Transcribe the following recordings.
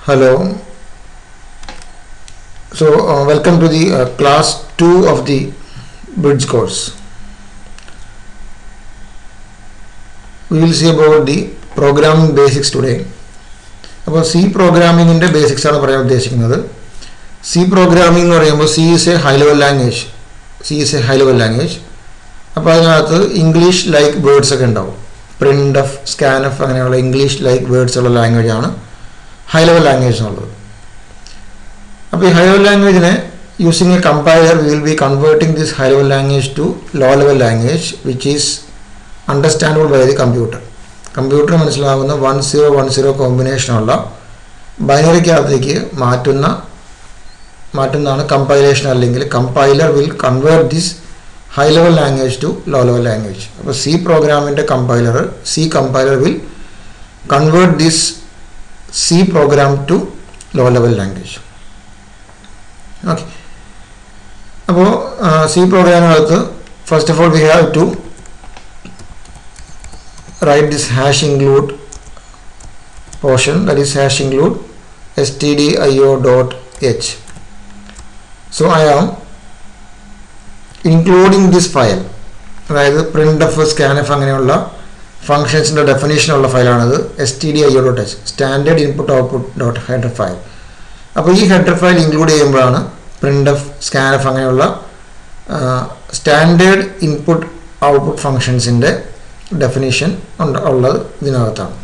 Hello. So, uh, welcome to the uh, class 2 of the bridge course. We will see about the programming basics today. അപ്പോൾ C പ്രോഗ്രാമിങ്ങിൻ്റെ basics ആണ് പറയാൻ ഉദ്ദേശിക്കുന്നത് C programming എന്ന് പറയുമ്പോൾ C is a high level language C is a high level language അപ്പോൾ അതിനകത്ത് English like words ഒക്കെ ഉണ്ടാവും പ്രിൻ്റ് എഫ് സ്കാൻ എഫ് അങ്ങനെയുള്ള ഇംഗ്ലീഷ് ലൈക്ക് വേർഡ്സ് ഉള്ള ലാംഗ്വേജ് ആണ് ഹൈ ലെവൽ ലാംഗ്വേജ് എന്നുള്ളത് അപ്പോൾ ഈ ഹൈ ലെവൽ ലാംഗ്വേജിനെ using a compiler we will be converting this high level language to low level language which is understandable by the computer computer മനസ്സിലാവുന്ന one zero one zero കോമ്പിനേഷനുള്ള ബൈനറിക്കകത്തേക്ക് മാറ്റുന്ന മാറ്റുന്നതാണ് compilation അല്ലെങ്കിൽ compiler will convert this high level language to low level language അപ്പോൾ C പ്രോഗ്രാമിൻ്റെ compiler C compiler will convert this C program to low level language okay അപ്പോൾ C പ്രോഗ്രാമിനകത്ത് first of all we have to write this hash include portion that is hash include stdio dot h so i am including this file അതായത് print F scan F അങ്ങനെയുള്ള ഫങ്ഷൻസിൻ്റെ ഡെഫിനേഷനുള്ള ഫയലാണത് S T D I O dot H standard input output dot header file അപ്പോൾ ഈ header file include ചെയ്യുമ്പോഴാണ് print F scan F അങ്ങനെയുള്ള standard input output ഫങ്ഷൻസിൻ്റെ ഡെഫിനേഷൻ ഉണ്ട് ഉള്ളത് ഇതിനകത്താണ്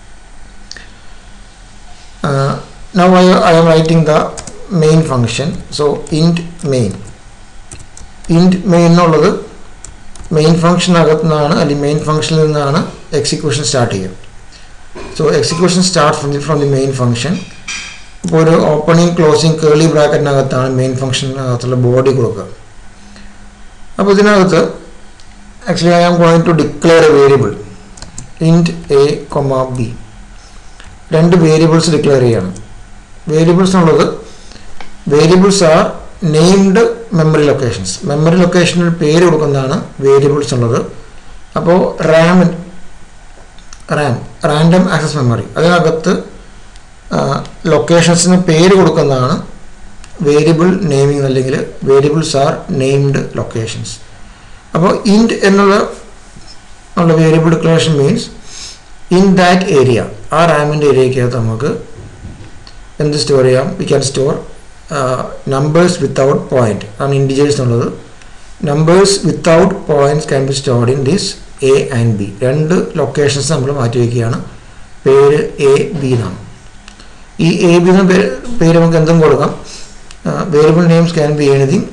now I I M writing the main function so int main int main എന്നുള്ളത് main ഫങ്ഷനകത്തു നിന്നാണ് അല്ലെങ്കിൽ മെയിൻ ഫങ്ഷനിൽ നിന്നാണ് എക്സിക്യൂഷൻ സ്റ്റാർട്ട് ചെയ്യുക so execution start from the from the main function ഇപ്പോൾ ഒരു ഓപ്പണിംഗ് ക്ലോസിംഗ് കേളി ബ്രാക്കറ്റിനകത്താണ് മെയിൻ ഫങ്ഷനകത്തുള്ള ബോഡി കൊടുക്കുക അപ്പോൾ ഇതിനകത്ത് actually I am going to declare a variable int a comma b രണ്ട് വേരിയബിൾസ് ഡിക്ലെയർ ചെയ്യണം വേരിയബിൾസ് എന്നുള്ളത് variables are named memory locations memory ലൊക്കേഷനിൽ പേര് കൊടുക്കുന്നതാണ് വേരിയബിൾസ് ഉള്ളത് അപ്പോൾ RAM RAM random access memory അതിനകത്ത് ലൊക്കേഷൻസിന് പേര് കൊടുക്കുന്നതാണ് വേരിയബിൾ നെയിമിംഗ് അല്ലെങ്കിൽ വേരിയബിൾസ് ആർ നെയിംഡ് ലൊക്കേഷൻസ് അപ്പോൾ ഇൻറ്റ് എന്നുള്ള ഉള്ള variable declaration means in that area ആ റാമിൻ്റെ ഏരിയക്കകത്ത് നമുക്ക് എന്ത് സ്റ്റോർ ചെയ്യാം we can store numbers without point ആണ് ഇൻഡിജേഴ്സ് എന്നുള്ളത് numbers without points can be stored in this A and B രണ്ട് ലൊക്കേഷൻസ് നമ്മൾ മാറ്റി വയ്ക്കുകയാണ് പേര് എ ബി എന്നാണ് ഈ എ ബി എന്ന പേര് നമുക്ക് എന്തും കൊടുക്കാം variable names can be anything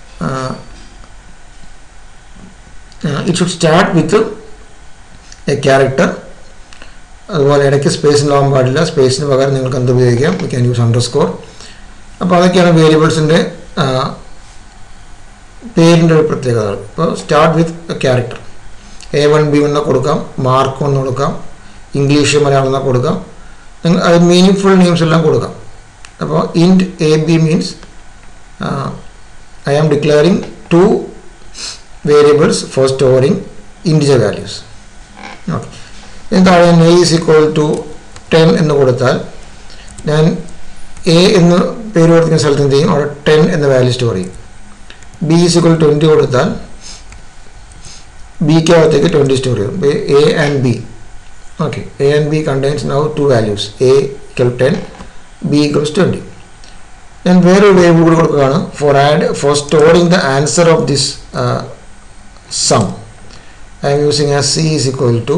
it should start with a character അതുപോലെ ഇടയ്ക്ക് സ്പേസ് ഉണ്ടാകാൻ പാടില്ല സ്പേസിന് പകരം നിങ്ങൾക്ക് എന്ത് ഉപയോഗിക്കാം we can use underscore അപ്പോൾ അതൊക്കെയാണ് വേരിയബിൾസിൻ്റെ പേരിൻ്റെ ഒരു പ്രത്യേകത ഇപ്പോൾ start with a character A one B എന്ന് കൊടുക്കാം മാർക്ക് എന്ന് കൊടുക്കാം ഇംഗ്ലീഷ് മലയാളം എന്ന് കൊടുക്കാം അത് മീനിങ് ഫുൾ നെയിംസ് എല്ലാം കൊടുക്കാം അപ്പോൾ int A B means I am declaring two variables for storing integer values okay ഇതിന് താഴെ A is equal to ten എന്ന് കൊടുത്താൽ ഞാൻ എ എന്ന് പേര് കൊടുക്കുന്ന സ്ഥലത്ത് എന്ത് ചെയ്യും അവിടെ ടെൻ എന്ന വാല്യൂ സ്റ്റോർ ചെയ്യും ബി ഈസ് ഈക്വൽ ട്വൻറ്റി കൊടുത്താൽ ബിക്കകത്തേക്ക് ട്വൻറ്റി സ്റ്റോർ ചെയ്യും A and B okay A and B contains now two values A equal ten B equals twenty ഞാൻ വേറൊരു വേരിയബിൾ കൂടി കൊടുക്കുകയാണ് for add for storing the answer of this sum I am using as c is equal to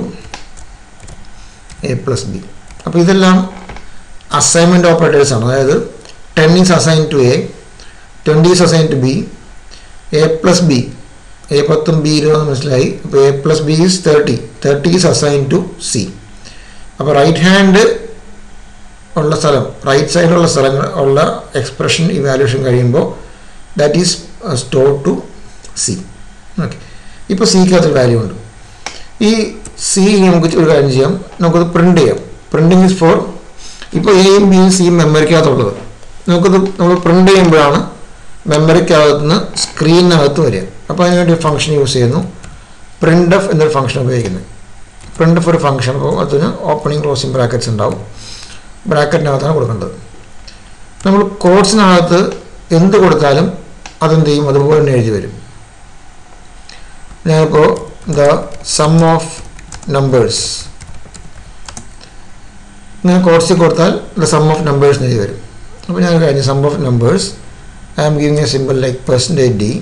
a plus b അപ്പോൾ ഇതെല്ലാം assignment operators ആണ് അതായത് ten is assign to A twenty is assign to B A plus B A പത്തും B ഇരുപതും മനസ്സിലായി അപ്പോൾ A plus B is thirty thirty is assign to C അപ്പോൾ right hand ഉള്ള സ്ഥലം റൈറ്റ് സൈഡിലുള്ള സ്ഥലങ്ങൾ ഉള്ള എക്സ്പ്രഷൻ ഇവാലുവേഷൻ കഴിയുമ്പോൾ that is store to C okay ഇപ്പോൾ സിക്കകത്ത് വാല്യൂ ഉണ്ട് ഈ സി നമുക്ക് ഒരു കാര്യം ചെയ്യാം നമുക്കത് പ്രിൻ്റ് ചെയ്യാം പ്രിൻറ്റിങ് ഇസ് ഫോർ ഇപ്പോൾ എയും ബിയും സിയും മെമ്മറിക്കകത്തുള്ളത് നമുക്കത് നമ്മൾ പ്രിൻ്റ് ചെയ്യുമ്പോഴാണ് മെമ്മറിക്കകത്ത് നിന്ന് സ്ക്രീനിനകത്ത് വരിക അപ്പോൾ അതിനുവേണ്ടി ഫംഗ്ഷൻ യൂസ് ചെയ്യുന്നു പ്രിൻ്റ് എഫ് എന്നൊരു ഫംഗ്ഷൻ ഉപയോഗിക്കുന്നത് പ്രിൻ്റ് എഫ് ഒരു ഫംഗ്ഷൻ അപ്പോൾ അതിന് ഓപ്പണിംഗ് ക്ലോസിംഗ് ബ്രാക്കറ്റ്സ് ഉണ്ടാവും ബ്രാക്കറ്റിനകത്താണ് കൊടുക്കേണ്ടത് നമ്മൾ കോഡ്സിനകത്ത് എന്ത് കൊടുത്താലും അതെന്ത് ചെയ്യും അതുപോലെ തന്നെ എഴുതി വരും ഞാനിപ്പോൾ ദ സം ഓഫ് നമ്പേഴ്സ് ഇങ്ങനെ കോഡ്സിൽ കൊടുത്താൽ ദ സം ഓഫ് നമ്പേഴ്സ് എഴുതി വരും അപ്പോൾ ഞാൻ കഴിഞ്ഞ sum of numbers I am giving a simple like percentage D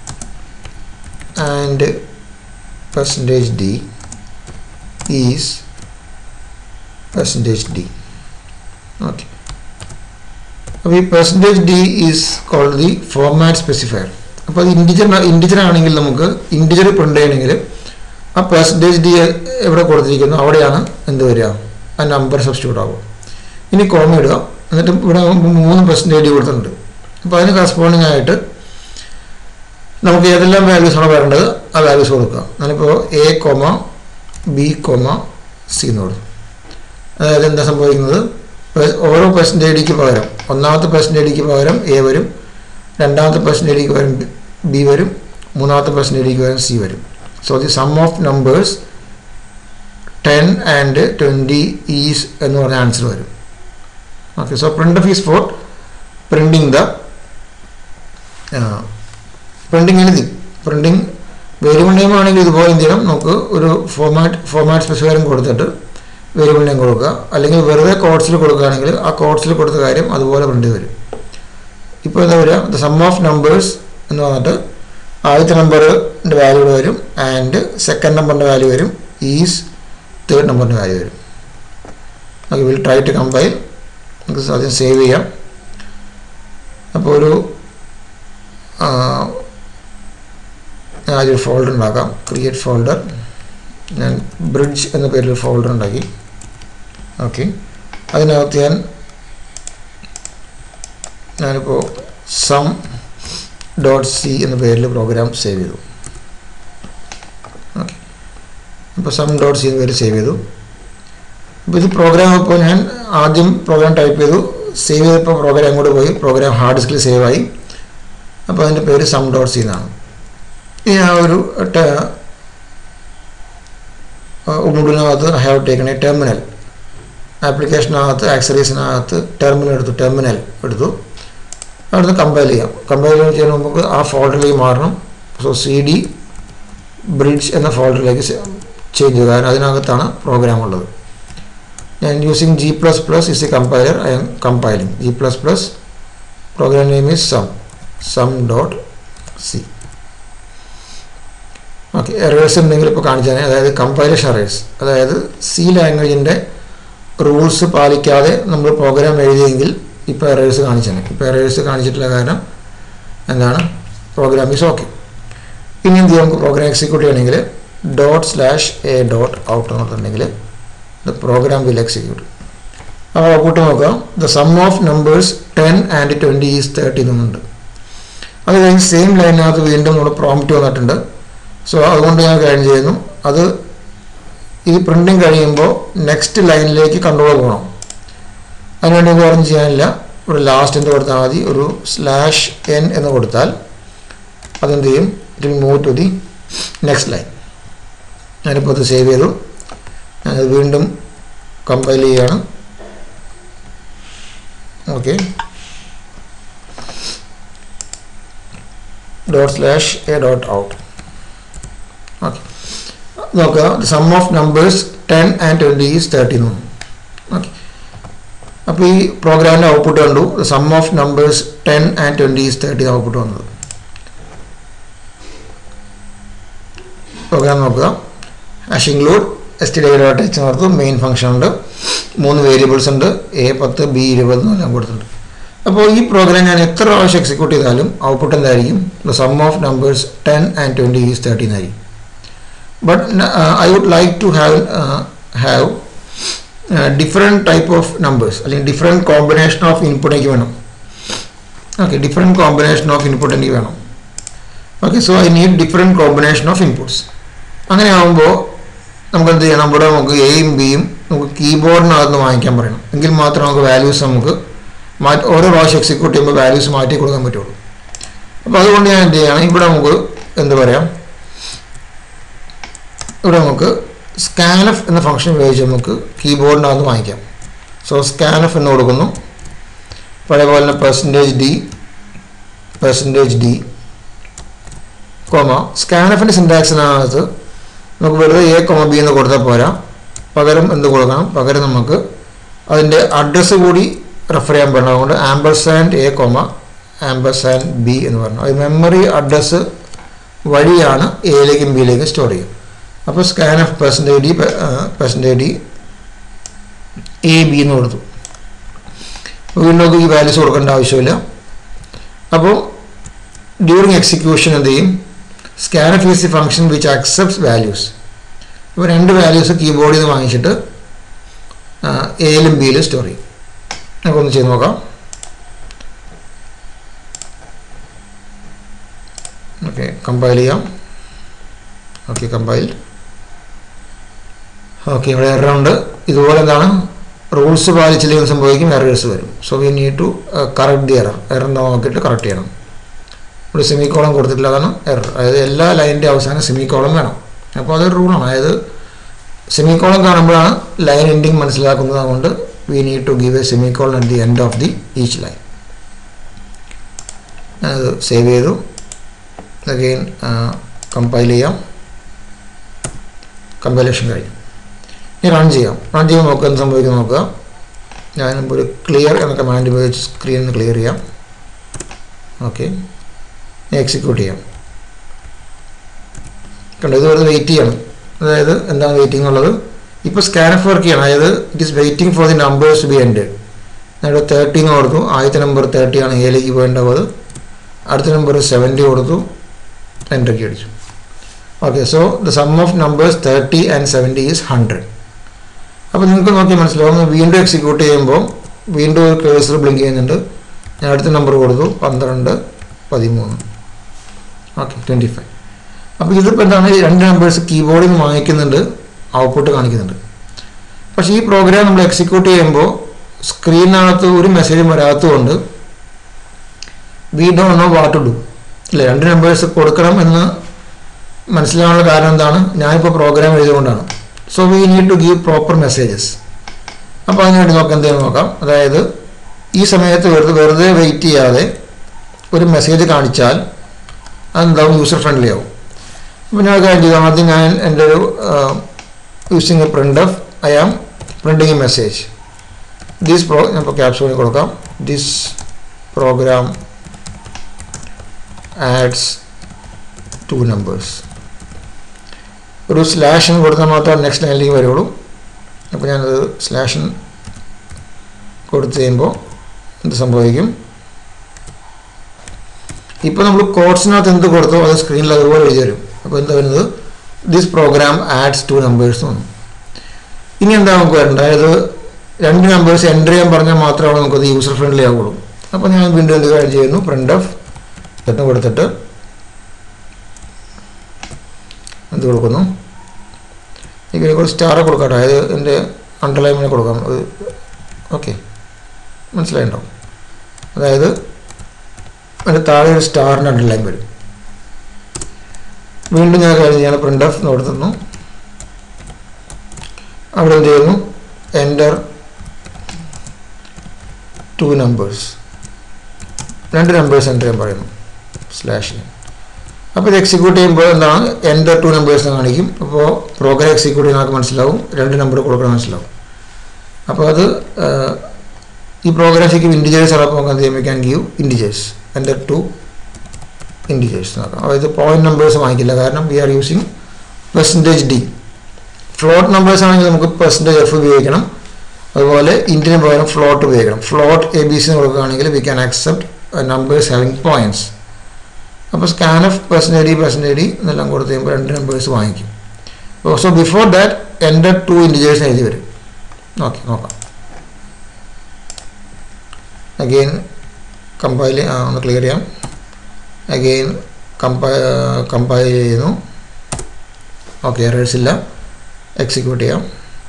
and percentage D is percentage D okay അപ്പോൾ ഈ percentage D is called the format specifier അപ്പോൾ അത് ഇൻഡിജർ ഇൻഡിജർ ആണെങ്കിൽ നമുക്ക് ഇൻഡിജർ പ്രിൻ്റ് ചെയ്യണമെങ്കിൽ ആ പെർസെൻറ്റേജ് ഡി എവിടെ കൊടുത്തിരിക്കുന്നു അവിടെയാണ് എന്ത് വരിക ആ നമ്പർ സബ്സ്റ്റിറ്റ്യൂട്ട് ആകും ഇനി കോമ ഇടുക എന്നിട്ട് ഇവിടെ മൂന്ന് പെർസെൻറ്റേജ് ഡി കൊടുത്തിട്ടുണ്ട് അപ്പോൾ അതിന് കറസ്പോണ്ടിങ് ആയിട്ട് നമുക്ക് ഏതെല്ലാം വാല്യൂസ് ആണ് വരേണ്ടത് ആ വാല്യൂസ് കൊടുക്കുക ഞാനിപ്പോൾ A comma B comma C എന്ന് കൊടുത്തു അതായത് എന്താ സംഭവിക്കുന്നത് ഓരോ പെർസെൻറ്റേജ് ഡിക്ക് പകരം ഒന്നാമത്തെ പെർസെൻറ്റേജ് ഡിക്ക് പകരം എ വരും രണ്ടാമത്തെ പെർസെൻറ്റേജ് ഡിക്ക് പകരം ബി വരും മൂന്നാമത്തെ പെർസെൻറ്റേജ് ഡിക്ക് പകരം സി വരും so the sum of numbers ten and twenty is എന്ന് പറഞ്ഞ ആൻസർ വരും okay so print of is for printing the printing എഴുതി പ്രിൻറ്റിങ് വേരിയബിൾ നെയിം ആണെങ്കിൽ ഇതുപോലെ എന്ത് ചെയ്യണം നമുക്ക് ഒരു ഫോമാറ്റ് ഫോമാറ്റ് സ്പെസിഫയറും കൊടുത്തിട്ട് വേരിയബിൾ നെയിം കൊടുക്കുക അല്ലെങ്കിൽ വെറുതെ കോഡ്സിൽ കൊടുക്കുകയാണെങ്കിൽ ആ കോഡ്സിൽ കൊടുത്ത കാര്യം അതുപോലെ പ്രിൻ്റ് വരും ഇപ്പോൾ എന്താ വരിക ദ സം ഓഫ് നമ്പേഴ്സ് എന്ന് പറഞ്ഞിട്ട് ആദ്യത്തെ നമ്പറിൻ്റെ വാല്യൂ ഇവിടെ വരും ആൻഡ് സെക്കൻഡ് നമ്പറിൻ്റെ വാല്യൂ വരും ഈസ് തേർഡ് നമ്പറിൻ്റെ വാല്യൂ വരും okay will try to compile നമുക്ക് ആദ്യം സേവ് ചെയ്യാം അപ്പോൾ ഒരു ഞാൻ ആദ്യം ഒരു ഫോൾഡർ ഉണ്ടാക്കാം ക്രിയേറ്റ് ഫോൾഡർ ഞാൻ ബ്രിഡ്ജ് എന്ന പേരിൽ ഒരു ഫോൾഡർ ഉണ്ടാക്കി ഓക്കെ അതിനകത്ത് ഞാൻ ഞാനിപ്പോൾ സം ഡോട്ട് സി എന്ന പേരിൽ പ്രോഗ്രാം സേവ് ചെയ്തു ഓക്കെ അപ്പോൾ സം ഡോട്ട് സി എന്ന പേര് സേവ് ചെയ്തു അപ്പോൾ ഇത് പ്രോഗ്രാം ഇപ്പോൾ ഞാൻ ആദ്യം പ്രോഗ്രാം ടൈപ്പ് ചെയ്തു സേവ് ചെയ്തപ്പോൾ പ്രോഗ്രാം കൂടെ പോയി പ്രോഗ്രാം ഹാർഡ് ഡിസ്കിൽ സേവ് ആയി അപ്പോൾ അതിൻ്റെ പേര് സം ഡോട്ട് സി എന്നാണ് ഇനി ആ ഒരു ഉബുണ്ടിനകത്ത് I have taken a terminal ആപ്ലിക്കേഷനകത്ത് ആക്സറീസിനകത്ത് ടെർമിനൽ എടുത്തു ടെർമിനൽ എടുത്തു അവിടുന്ന് കമ്പയർ ചെയ്യാം കമ്പയർ ചെയ്യാൻ നമുക്ക് ആ ഫോൾഡറിലേക്ക് മാറണം സോ സി ഡി ബ്രിഡ്ജ് എന്ന ഫോൾഡറിലേക്ക് ചേഞ്ച് ചെയ്യുക കാരണം അതിനകത്താണ് പ്രോഗ്രാം ഉള്ളത് ഞാൻ using G plus plus is a compiler I'm compiling G plus plus program name is sum sum dot C okay errors ഉണ്ടെങ്കിൽ ഇപ്പോൾ കാണിച്ചാൽ അതായത് കമ്പൈലേഷൻ എറേഴ്സ് അതായത് സി ലാംഗ്വേജിൻ്റെ റൂൾസ് പാലിക്കാതെ നമ്മൾ പ്രോഗ്രാം എഴുതിയെങ്കിൽ ഇപ്പോൾ എറേഴ്സ് കാണിച്ചാൽ ഇപ്പോൾ എറേഴ്സ് കാണിച്ചിട്ടുള്ള കാരണം എന്താണ് പ്രോഗ്രാം ഈസ് ഓക്കെ ഇനി എന്ത് ചെയ്യാം നമുക്ക് പ്രോഗ്രാം എക്സിക്യൂട്ട് ചെയ്യണമെങ്കിൽ dot slash a dot out എന്ന് പറഞ്ഞിട്ടുണ്ടെങ്കിൽ ദ പ്രോഗ്രാം വിൽ എക്സിക്യൂട്ട് അപ്പോൾ ഔട്ട്പുട്ട് നോക്കാം the sum of numbers ten and twenty is thirty എന്നുണ്ട് അത് കഴിഞ്ഞ് സെയിം ലൈനകത്ത് വീണ്ടും നമ്മൾ പ്രോംപ്റ്റ് വന്നിട്ടുണ്ട് സോ അതുകൊണ്ട് ഞാൻ കാര്യം ചെയ്യുന്നു അത് ഈ പ്രിൻറ്റിങ് കഴിയുമ്പോൾ നെക്സ്റ്റ് ലൈനിലേക്ക് കൺട്രോൾ പോകണം അതിനുവേണ്ടി വേറെ ചെയ്യാനില്ല ഒരു ലാസ്റ്റ് എന്ന് കൊടുത്താൽ മതി ഒരു സ്ലാഷ് എൻ എന്ന് കൊടുത്താൽ അതെന്ത് ചെയ്യും it will move to the next line ഞാനിപ്പോൾ അത് സേവ് ചെയ്തു ഞാനത് വീണ്ടും കമ്പൈൽ ചെയ്യാണ് okay dot slash a dot out okay നോക്കുക sum of numbers ten and twenty is thirty എന്ന് ഓക്കെ അപ്പോൾ ഈ പ്രോഗ്രാമിൻ്റെ ഔട്ട്പുട്ട് കണ്ടു sum of numbers ten and twenty is thirty output വന്നത് പ്രോഗ്രാം നോക്കുക hash include S T D dot H നടത്തു main function ഉണ്ട് മൂന്ന് വേരിയബിൾസ് ഉണ്ട് എ പത്ത് ബി ഇരുപത് എന്നെല്ലാം കൊടുത്തിട്ടുണ്ട് അപ്പോൾ ഈ പ്രോഗ്രാം ഞാൻ എത്ര പ്രാവശ്യം എക്സിക്യൂട്ട് ചെയ്താലും ഔട്ട്പുട്ട് എന്തായിരിക്കും the sum of numbers ten and twenty is thirty എന്നായിരിക്കും but I would like to have have different type of numbers അല്ലെങ്കിൽ ഡിഫറെൻറ്റ് കോമ്പിനേഷൻ ഓഫ് ഇൻപുട്ട് എനിക്ക് വേണം okay different combination of input എനിക്ക് വേണം okay so I need different combination of inputs അങ്ങനെ ആകുമ്പോൾ നമുക്ക് എന്ത് ചെയ്യണം ഇവിടെ നമുക്ക് എയും ബിയും നമുക്ക് കീബോർഡിനകത്ത് വാങ്ങിക്കാൻ പറയണം എങ്കിൽ മാത്രം നമുക്ക് വാല്യൂസ് നമുക്ക് മാറ്റി ഓരോ പ്രാവശ്യം എക്സിക്യൂട്ട് ചെയ്യുമ്പോൾ വാല്യൂസ് മാറ്റി കൊടുക്കാൻ പറ്റുള്ളൂ അപ്പോൾ അതുകൊണ്ട് ഞാൻ എന്ത് ചെയ്യണം ഇവിടെ നമുക്ക് എന്ത് പറയാം ഇവിടെ നമുക്ക് സ്കാനഫ് എന്ന ഫംഗ്ഷൻ ഉപയോഗിച്ച് നമുക്ക് കീബോർഡിനകത്ത് വാങ്ങിക്കാം സോ സ്കാൻ എഫ് എന്ന് കൊടുക്കുന്നു പഴയ പോലെ തന്നെ percentage D percentage D comma scan എഫിൻ്റെ സിൻടാക്സിനകത്ത് നമുക്ക് വെറുതെ എ കോമ ബി എന്ന് കൊടുത്താൽ പോരാ പകരം എന്ത് കൊടുക്കണം പകരം നമുക്ക് അതിൻ്റെ അഡ്രസ്സ് കൂടി റെഫർ ചെയ്യാൻ പറ്റണം അതുകൊണ്ട് ampersand A comma ampersand B എന്ന് പറഞ്ഞു അത് മെമ്മറി അഡ്രസ്സ് വഴിയാണ് എയിലേക്കും ബിയിലേക്കും സ്റ്റോർ ചെയ്യും അപ്പോൾ scan of percentage D percentage D A B എന്ന് കൊടുത്തു വീണ്ടും ഈ വാല്യൂസ് കൊടുക്കേണ്ട ആവശ്യമില്ല അപ്പോൾ ഡ്യൂറിങ് എക്സിക്യൂഷൻ എന്ത് ചെയ്യും scan of is the function which accepts values അപ്പോൾ രണ്ട് വാല്യൂസ് കീബോർഡിൽ നിന്ന് വാങ്ങിച്ചിട്ട് എയിലും ബിയിലും സ്റ്റോർ ചെയ്യും നമുക്ക് ഒന്ന് ചെയ്ത് നോക്കാം ഓക്കെ കമ്പൈൽ ചെയ്യാം ഓക്കെ കമ്പൈൽഡ് ഓക്കെ ഇവിടെ എറർ ഉണ്ട് ഇതുപോലെ എന്താണ് റൂൾസ് പാലിച്ചില്ലെങ്കിൽ സംഭവിക്കും എറേഴ്സ് വരും so we need to correct the error error നോക്കിയിട്ട് കറക്റ്റ് ചെയ്യണം ഇവിടെ സെമിക്കോളം കൊടുത്തിട്ടില്ല അതാണ് എറർ അതായത് എല്ലാ ലൈനിൻ്റെ അവസാനം സെമിക്കോളം വേണം അപ്പോൾ അതൊരു റൂളാണ് അതായത് സെമിക്കോളം കാണുമ്പോഴാണ് ലൈൻ എൻഡിങ് മനസ്സിലാക്കുന്നത് അതുകൊണ്ട് we need to give a semicolon at the end of the each line ഞാനത് സേവ് ചെയ്തു അഗെയിൻ കമ്പൈൽ ചെയ്യാം കമ്പൈലേഷൻ കഴിഞ്ഞു ഇനി റൺ ചെയ്യാം റൺ ചെയ്യുമ്പോൾ നോക്കുക എന്ത് സംഭവിക്കും നോക്കുക ഞാൻ മുമ്പ് ഒരു ക്ലിയർ എന്ന കമാൻഡ് ഉപയോഗിച്ച് സ്ക്രീൻ ഒന്ന് ക്ലിയർ ചെയ്യാം ഓക്കെ എക്സിക്യൂട്ട് ചെയ്യാം കണ്ടോ ഇത് വെറുതെ വെയിറ്റ് ചെയ്യണം അതായത് എന്താണ് വെയിറ്റിംഗ് ഉള്ളത് ഇപ്പോൾ സ്കാനഫ് വർക്ക് ചെയ്യണം അതായത് it is waiting for the numbers B end ഞാനിവിടെ തേർട്ടി എന്ന് കൊടുത്തു ആദ്യത്തെ നമ്പർ തേർട്ടി ആണ് എയിലേക്ക് പോകേണ്ടത് അടുത്ത നമ്പർ സെവൻറ്റി കൊടുത്തു എൻ്റർക്കി അടിച്ചു okay so the sum of numbers thirty and seventy is hundred അപ്പോൾ നിങ്ങൾക്ക് നോക്കി മനസ്സിലാവും വീണ്ടും എക്സിക്യൂട്ട് ചെയ്യുമ്പോൾ വീണ്ടും ഒരു കേസർ ബ്ലിങ്ക് ചെയ്യുന്നുണ്ട് ഞാൻ അടുത്ത നമ്പർ കൊടുത്തു പന്ത്രണ്ട് പതിമൂന്ന് ഓക്കെ ട്വൻറ്റി ഫൈവ് അപ്പോൾ ഇതിപ്പോൾ എന്താണ് ഈ രണ്ട് നമ്പേഴ്സ് കീബോർഡിൽ നിന്ന് വാങ്ങിക്കുന്നുണ്ട് ഔട്ട്പുട്ട് കാണിക്കുന്നുണ്ട് പക്ഷേ ഈ പ്രോഗ്രാം നമ്മൾ എക്സിക്യൂട്ട് ചെയ്യുമ്പോൾ സ്ക്രീനകത്ത് ഒരു മെസ്സേജും വരാത്തതുകൊണ്ട് we don't know what to do അല്ലേ രണ്ട് നമ്പേഴ്സ് കൊടുക്കണം എന്ന് മനസ്സിലാകാനുള്ള കാരണം എന്താണ് ഞാനിപ്പോൾ പ്രോഗ്രാം എഴുതിയതുകൊണ്ടാണ് so we need to give proper messages അപ്പോൾ അതിനുവേണ്ടി നോക്കാം എന്തെങ്കിലും നോക്കാം അതായത് ഈ സമയത്ത് വെറുതെ വെറുതെ വെയിറ്റ് ചെയ്യാതെ ഒരു മെസ്സേജ് കാണിച്ചാൽ അതെന്താവും യൂസർ ഫ്രണ്ട്ലി ആവും അപ്പോൾ ഞാൻ കാര്യം ചെയ്തു ആദ്യം ഞാൻ എൻ്റെ ഒരു using a print of I am printing a message this pro ഞാൻ ഇപ്പോൾ ക്യാപ്ഷനിൽ കൊടുക്കാം this program adds two numbers ഒരു സ്ലാഷൻ കൊടുത്താൽ മാത്രമേ നെക്സ്റ്റ് ലൈനിലേക്ക് വരുള്ളൂ അപ്പോൾ ഞാനത് സ്ലാഷൻ കൊടുത്തു കഴിയുമ്പോൾ എന്ത് സംഭവിക്കും ഇപ്പോൾ നമ്മൾ കോഡ്സിനകത്ത് എന്ത് കൊടുത്തോ അത് സ്ക്രീനിൽ അതുപോലെ എഴുതി വരും അപ്പോൾ എന്താ വരുന്നത് this program adds two numbers വന്നു ഇനി എന്താ നമുക്ക് വരേണ്ടത് അതായത് രണ്ട് നമ്പേഴ്സ് എൻ്റർ ചെയ്യാൻ പറഞ്ഞാൽ മാത്രമേ നമുക്കത് യൂസർ ഫ്രണ്ട്ലി ആവുള്ളൂ അപ്പോൾ ഞാൻ വീണ്ടും എന്ത് കാര്യം ചെയ്യുന്നു പ്രിൻ്റ് ഓഫ് എന്ന് കൊടുത്തിട്ട് എന്ത് കൊടുക്കുന്നു എനിക്ക് ഒരു സ്റ്റാർ കൊടുക്കട്ടെ അതായത് എൻ്റെ അണ്ടർലൈനിന് കൊടുക്കാം അത് ഓക്കെ മനസ്സിലായിട്ടുണ്ടാവും അതായത് അതിൻ്റെ താഴെ ഒരു സ്റ്റാറിൻ്റെ അണ്ടർലൈൻ വരും വീണ്ടും ഞാൻ കഴിഞ്ഞ് ഞാൻ പ്രിൻ്റ് ഓഫ് കൊടുത്തുന്നു അവിടെ എന്ത് ചെയ്യുന്നു എൻ്റർ ടു നമ്പേഴ്സ് രണ്ട് നമ്പേഴ്സ് എൻ്റർ ചെയ്യാൻ പറയുന്നു സ്ലാഷ് അപ്പോൾ ഇത് എക്സിക്യൂട്ട് ചെയ്യുമ്പോൾ എന്താണ് എൻ്റർ ടു നമ്പേഴ്സ് കാണിക്കും അപ്പോൾ പ്രോഗ്രാം എക്സിക്യൂട്ട് ചെയ്യുന്ന ആൾക്ക് മനസ്സിലാവും രണ്ട് നമ്പർ കൊടുക്കണം മനസ്സിലാവും അപ്പോൾ അത് ഈ പ്രോഗ്രാം ശരിക്കും ഇൻഡിജേഴ്സ് ഉള്ളപ്പോൾ നമുക്ക് എന്ത് ചെയ്യാൻ വയ്ക്കാൻ give integers enter two integers നോക്കാം അതായത് പോയിന്റ് നമ്പേഴ്സ് വാങ്ങിക്കില്ല കാരണം we are using percentage D float numbers ആണെങ്കിൽ നമുക്ക് പെർസെൻറ്റേജ് എഫ് ഉപയോഗിക്കണം അതുപോലെ ഇൻറ്റിന് പകരം ഫ്ലോട്ട് ഉപയോഗിക്കണം ഫ്ലോട്ട് എ ബി സി കൊടുക്കുകയാണെങ്കിൽ we can accept numbers having points അപ്പോൾ scan of percentage D percentage D എന്നെല്ലാം കൊടുത്ത് കഴിയുമ്പോൾ രണ്ട് നമ്പേഴ്സ് വാങ്ങിക്കും so before that enter two integers എഴുതി വരും ഓക്കെ നോക്കാം അഗെയിൻ കമ്പൈൽ ഒന്ന് ക്ലിയർ ചെയ്യാം അഗെയിൻ കമ്പൈ കമ്പൈൽ ചെയ്യുന്നു ഓക്കെ എറേഴ്സ് ഇല്ല എക്സിക്യൂട്ട് ചെയ്യാം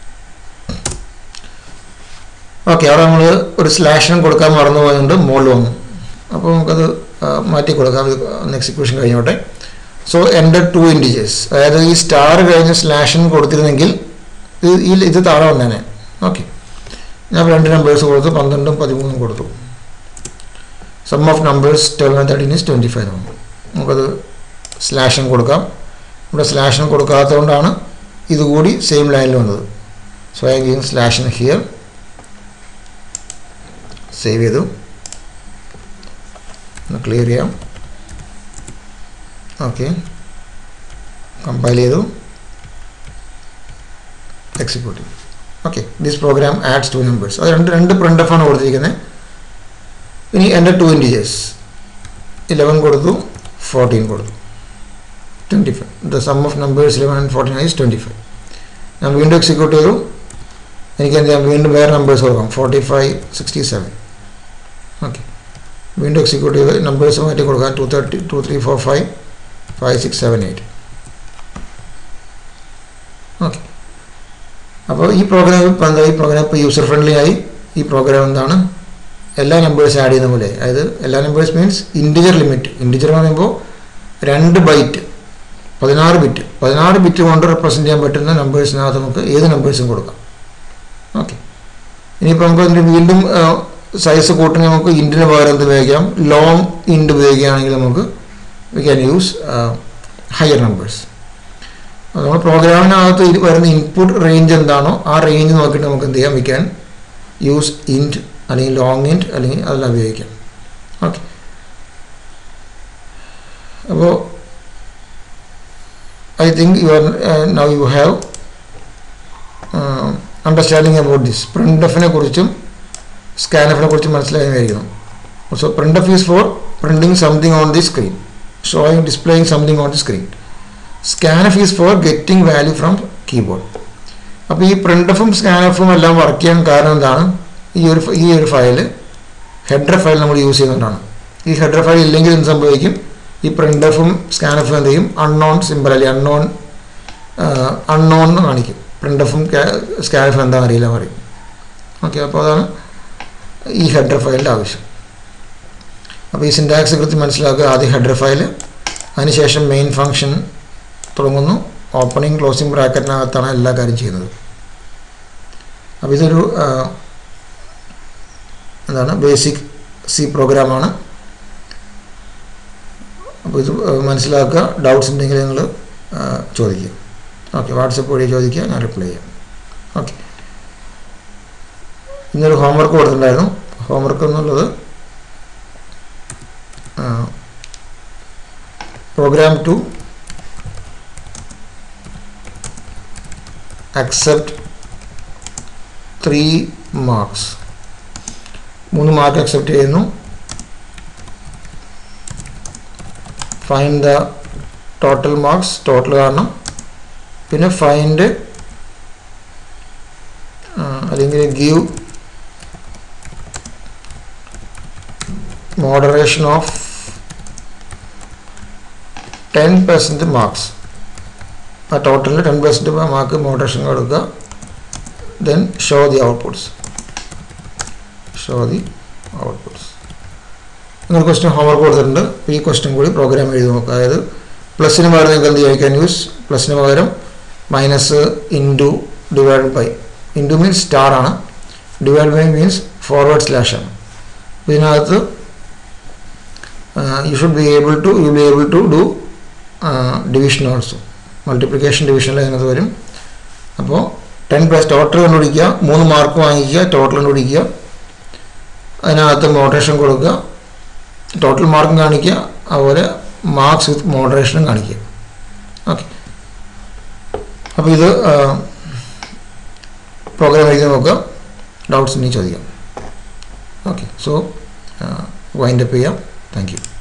ഓക്കെ അവിടെ നമ്മൾ ഒരു സ്ലാഷനും കൊടുക്കാൻ മറന്നു പോയതുകൊണ്ട് മുകളിൽ വന്നു അപ്പോൾ നമുക്കത് മാറ്റി കൊടുക്കാം ഇത് എക്സിക്യൂഷൻ കഴിഞ്ഞോട്ടെ സോ എൻ്റെ ടു ഇൻഡിജേഴ്സ് അതായത് ഈ സ്റ്റാർ കഴിഞ്ഞ് സ്ലാഷൻ കൊടുത്തിരുന്നെങ്കിൽ ഇത് ഈ ഇത് താഴെ വന്നേനെ ഓക്കെ ഞാൻ രണ്ട് നമ്പേഴ്സ് കൊടുത്തു പന്ത്രണ്ടും പതിമൂന്നും കൊടുത്തു sum of numbers twelve and thirteen is twenty five ആണ് നമുക്കത് സ്ലാഷൻ കൊടുക്കാം ഇവിടെ സ്ലാഷൻ കൊടുക്കാത്തതുകൊണ്ടാണ് ഇതുകൂടി സെയിം ലൈനിൽ വന്നത് so I given slash n here save ചെയ്തു ഒന്ന് ക്ലിയർ ചെയ്യാം ഓക്കെ കമ്പൈൽ ചെയ്തു എക്സിക്യൂട്ട് ചെയ്തു okay this program adds two numbers അത് രണ്ട് രണ്ട് പ്രിൻ്റ് ഓഫ് ആണ് കൊടുത്തിരിക്കുന്നത് ഇനി എൻ്റെ ടു ഇൻറ്റീജേഴ്സ് ഇലവൻ കൊടുത്തു ഫോർട്ടീൻ കൊടുത്തു twenty five the sum of numbers eleven and fourteen is twenty five ഞാൻ വീണ്ടും എക്സിക്യൂട്ട് ചെയ്തു എനിക്ക് എന്ത് ചെയ്യാം വീണ്ടും വേറെ നമ്പേഴ്സ് കൊടുക്കാം forty five sixty seven okay വീണ്ടും എക്സിക്യൂട്ട് ചെയ്ത് നമ്പേഴ്സ് മാറ്റി കൊടുക്കാം two thirty two three four five five six seven eight okay അപ്പോൾ ഈ പ്രോഗ്രാം ഇപ്പം എന്താ ഈ പ്രോഗ്രാം ഇപ്പോൾ യൂസർ ഫ്രണ്ട്ലി ആയി ഈ പ്രോഗ്രാം എന്താണ് എല്ലാ നമ്പേഴ്സ് ആഡ് ചെയ്യുന്ന പോലെ അതായത് എല്ലാ numbers means integer limit integer എന്ന് പറയുമ്പോൾ രണ്ട് ബൈറ്റ് പതിനാറ് ബിറ്റ് പതിനാറ് ബിറ്റ് കൊണ്ട് റെപ്രസെൻറ്റ് ചെയ്യാൻ പറ്റുന്ന നമ്പേഴ്സിനകത്ത് നമുക്ക് ഏത് നമ്പേഴ്സും കൊടുക്കാം ഓക്കെ ഇനിയിപ്പോൾ നമുക്ക് അതിൻ്റെ വീണ്ടും സൈസ് കൂട്ടണി നമുക്ക് ഇൻറ്റിന് പകരം എന്ത് ഉപയോഗിക്കാം ലോങ് ഇൻഡ് ഉപയോഗിക്കുകയാണെങ്കിൽ നമുക്ക് we can use higher numbers നമ്മൾ പ്രോഗ്രാമിനകത്ത് ഇത് വരുന്ന ഇൻപുട്ട് റേഞ്ച് എന്താണോ ആ റേഞ്ച് നോക്കിയിട്ട് നമുക്ക് എന്ത് ചെയ്യാം വി ക്യാൻ യൂസ് ഇൻറ്റ് അല്ലെങ്കിൽ ലോങ് ഇൻറ്റ് അല്ലെങ്കിൽ അതെല്ലാം ഉപയോഗിക്കാം ഓക്കെ അപ്പോൾ I think you are now you have understanding about this print എഫിനെ കുറിച്ചും സ്കാനഫിനെ കുറിച്ചും മനസ്സിലായിരിക്കണം so print F is for printing something on the screen showing displaying something on the screen scanf is for getting value from keyboard അപ്പോൾ ഈ print എഫും സ്കാനഫും എല്ലാം work ചെയ്യാൻ കാരണം എന്താണ് ഈ ഒരു ഈ ഒരു ഫയൽ ഹെഡർ ഫയൽ നമ്മൾ യൂസ് ചെയ്യുന്നതുകൊണ്ടാണ് ഈ ഹെഡർ ഫയൽ ഇല്ലെങ്കിൽ എന്ത് സംഭവിക്കും ഈ പ്രിൻ്റ് എഫും സ്കാനഫും എന്ത് ചെയ്യും അൺനോൺ സിമ്പിൾ അല്ലെങ്കിൽ അൺനോൺ അൺനോൺ എന്ന് കാണിക്കും പ്രിൻ്റ് എഫും സ്കാനഫും എന്താണെന്ന് അറിയില്ല പറയും ഓക്കെ അപ്പോൾ അതാണ് ഈ ഹെഡർ ഫയലിൻ്റെ ആവശ്യം അപ്പോൾ ഈ സിൻറ്റാക്സ് കൃത്യം മനസ്സിലാക്കുക ആദ്യം ഹെഡർ ഫയൽ അതിനുശേഷം മെയിൻ ഫങ്ഷൻ തുടങ്ങുന്നു ഓപ്പണിംഗ് ക്ലോസിംഗ് ബ്രാക്കറ്റിനകത്താണ് എല്ലാ കാര്യം ചെയ്യുന്നത് അപ്പോൾ ഇതൊരു എന്താണ് ബേസിക് സി പ്രോഗ്രാമാണ് അപ്പോൾ ഇത് മനസ്സിലാക്കുക ഡൗട്ട്സ് ഉണ്ടെങ്കിൽ നിങ്ങൾ ചോദിക്കുക ഓക്കെ വാട്സപ്പ് വഴി ചോദിക്കുക ഞാൻ റിപ്ലൈ ചെയ്യാം ഓക്കെ ഇന്നൊരു ഹോംവർക്ക് കൊടുത്തിട്ടുണ്ടായിരുന്നു ഹോംവർക്ക് എന്നുള്ളത് program to accept three marks മൂന്ന് മാർക്ക് അക്സെപ്റ്റ് ചെയ്യുന്നു find the total marks total കാരണം പിന്നെ ഫൈൻഡ് അല്ലെങ്കിൽ ഗീവ് moderation of 10% marks ആ ടോട്ടലിൽ ടെൻ പെർസെൻറ്റ് മാർക്ക് മോഡറേഷൻ കൊടുക്കുക then show the outputs show the outputs നിങ്ങൾ ക്വസ്റ്റ്യൻ ഹോംവർക്ക് കൊടുത്തിട്ടുണ്ട് ഈ ക്വസ്റ്റ്യൻ കൂടി പ്രോഗ്രാം എഴുതി നോക്കുക അതായത് പ്ലസിന് പകരം നിങ്ങൾക്ക് എന്ത് ചെയ്യാൻ യൂസ് പ്ലസിന് പകരം minus into divide by into means star ആണ് divide by means forward slash ആണ് ഇതിനകത്ത് you should be able to you will be able to do uh, division also multiplication ഡിവിഷനിൽ അതിനകത്ത് വരും അപ്പോൾ ടെൻ പ്ലസ് ടോട്ടൽ കണ്ടുപിടിക്കുക മൂന്ന് മാർക്ക് വാങ്ങിക്കുക ടോട്ടൽ കണ്ടുപിടിക്കുക അതിനകത്ത് മോഡറേഷൻ കൊടുക്കുക ടോട്ടൽ മാർക്കും കാണിക്കുക അതുപോലെ മാർക്സ് വിത്ത് മോഡറേഷനും കാണിക്കുക ഓക്കെ അപ്പോൾ ഇത് പ്രോഗ്രാം എഴുതി നോക്കുക ഡൗട്ട്സ് ഇനി ചോദിക്കാം ഓക്കെ സോ വൈൻഡപ്പ് ചെയ്യാം Thank you.